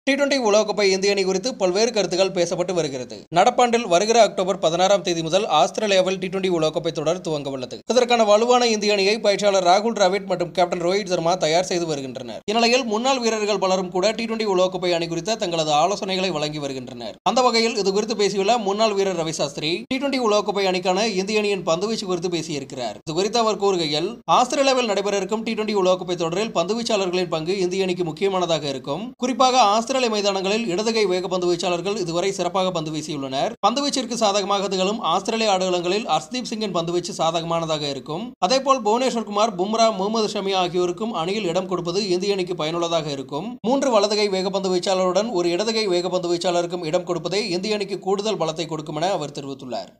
T twenty உலகக்கோப்பை இந்திய அணி குறித்து பல்வேறு கருத்துக்கள் பேசப்பட்டு வருகிறது நடப்பாண்டில் வருகிற அக்டோபர் பதினாறாம் தேதி முதல் ஆஸ்திரேலியாவில் டி டுவெண்டி உலகக்கோப்பை தொடர் துவங்க உள்ளது இதற்கான வலுவான இந்திய அணியை பயிற்சியாளர் ராகுல் டிராவிட் மற்றும் கேப்டன் ரோஹித் சர்மா தயார் செய்து வருகின்றனர் இந்நிலையில் முன்னாள் வீரர்கள் பலரும் கூட டி டுவெண்டி உலகக்கோப்பை அணி குறித்த தங்களது ஆலோசனைகளை வழங்கி வருகின்றனர் அந்த வகையில் இது குறித்து பேசியுள்ள முன்னாள் வீரர் ரவி சாஸ்திரி டி டுவெண்டி உலகக்கோப்பை அணிக்கான இந்திய அணியின் பந்துவீச்சு குறித்து பேசியிருக்கிறார் இது குறித்து அவர் கூறுகையில் ஆஸ்திரேலியாவில் நடைபெற இருக்கும் டி டுவெண்டி உலகக்கோப்பை தொடரில் பந்துவீச்சாளர்களின் பங்கு இந்திய அணிக்கு முக்கியமானதாக இருக்கும் குறிப்பாக ஆஸ்திரேலிய மைதானங்களில் இடதுகை வேகப்பந்து வீச்சாளர்கள் இதுவரை சிறப்பாக பந்து வீசியுள்ளனர் பந்துவீச்சிற்கு சாதகமாக திகழும் ஆஸ்திரேலிய ஆடுகளங்களில் ஹர்ஷ்தீப் சிங்கின் பந்துவீச்சு சாதகமானதாக இருக்கும் அதேபோல் புவனேஸ்வர் குமார் பும்ரா முகமது ஷமி ஆகியோருக்கும் அணியில் இடம் கொடுப்பது இந்திய அணிக்கு பயனுள்ளதாக இருக்கும் மூன்று வலதுகை வேகப்பந்து வீச்சாளருடன் ஒரு இடதுகை வேகப்பந்து வீச்சாளருக்கும் இடம் கொடுப்பதே இந்திய அணிக்கு கூடுதல் பலத்தை கொடுக்கும் என அவர் தெரிவித்துள்ளார்